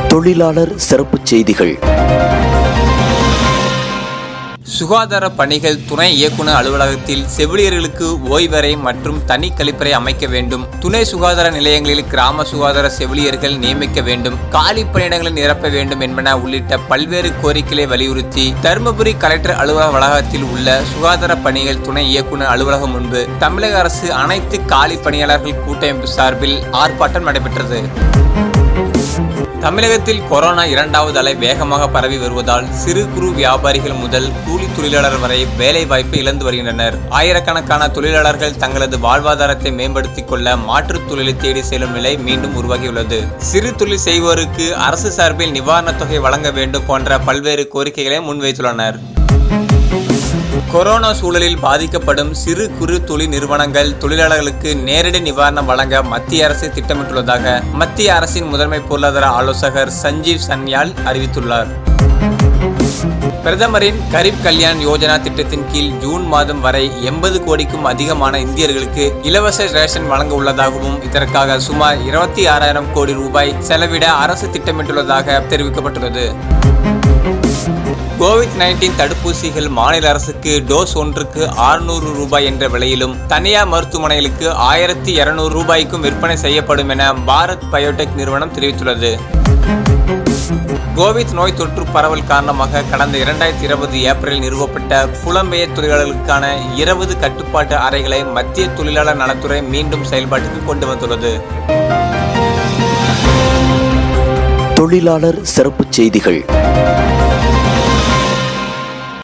தொழிலாளர் சிறப்புச் செய்திகள் சுகாதார பணிகள் துணை இயக்குனர் அலுவலகத்தில் செவிலியர்களுக்கு ஓய்வறை மற்றும் தனி கழிப்பறை அமைக்க வேண்டும் துணை சுகாதார நிலையங்களில் கிராம சுகாதார செவிலியர்கள் நியமிக்க வேண்டும் காலி பணியிடங்களை நிரப்ப வேண்டும் என்பன உள்ளிட்ட பல்வேறு கோரிக்கைகளை வலியுறுத்தி தருமபுரி கலெக்டர் அலுவலக வளாகத்தில் உள்ள சுகாதார பணிகள் துணை இயக்குனர் அலுவலகம் முன்பு தமிழக அரசு அனைத்து காலி பணியாளர்கள் கூட்டமைப்பு சார்பில் ஆர்ப்பாட்டம் நடைபெற்றது தமிழகத்தில் கொரோனா இரண்டாவது அலை வேகமாக பரவி வருவதால் சிறு குறு வியாபாரிகள் முதல் கூலி தொழிலாளர் வரை வேலை வாய்ப்பு இழந்து வருகின்றனர் ஆயிரக்கணக்கான தொழிலாளர்கள் தங்களது வாழ்வாதாரத்தை மேம்படுத்திக் கொள்ள மாற்றுத் தொழிலை தேடி செல்லும் நிலை மீண்டும் உருவாகியுள்ளது சிறு தொழில் செய்வோருக்கு அரசு சார்பில் நிவாரணத் தொகை வழங்க வேண்டும் போன்ற பல்வேறு கோரிக்கைகளை முன்வைத்துள்ளனர் கொரோனா சூழலில் பாதிக்கப்படும் சிறு குறு தொழில் நிறுவனங்கள் தொழிலாளர்களுக்கு நேரடி நிவாரணம் வழங்க மத்திய அரசு திட்டமிட்டுள்ளதாக மத்திய அரசின் முதன்மை பொருளாதார ஆலோசகர் சஞ்சீவ் சன்யால் அறிவித்துள்ளார் பிரதமரின் கரீப் கல்யாண் யோஜனா திட்டத்தின் கீழ் ஜூன் மாதம் வரை எண்பது கோடிக்கும் அதிகமான இந்தியர்களுக்கு இலவச ரேஷன் வழங்க உள்ளதாகவும் இதற்காக சுமார் இருபத்தி ஆறாயிரம் கோடி ரூபாய் செலவிட அரசு திட்டமிட்டுள்ளதாக தெரிவிக்கப்பட்டுள்ளது கோவிட் நைன்டீன் தடுப்பூசிகள் மாநில அரசுக்கு டோஸ் ஒன்றுக்கு 600 ரூபாய் என்ற விலையிலும் தனியார் மருத்துவமனைகளுக்கு ஆயிரத்தி இருநூறு ரூபாய்க்கும் விற்பனை செய்யப்படும் என பாரத் பயோடெக் நிறுவனம் தெரிவித்துள்ளது கோவிட் நோய் தொற்று பரவல் காரணமாக கடந்த இரண்டாயிரத்தி இருபது ஏப்ரலில் நிறுவப்பட்ட புலம்பெயர் தொழிலாளர்களுக்கான இருபது கட்டுப்பாட்டு அறைகளை மத்திய தொழிலாளர் நலத்துறை மீண்டும் செயல்பாட்டுக்கு கொண்டு வந்துள்ளது தொழிலாளர் சிறப்புச் செய்திகள்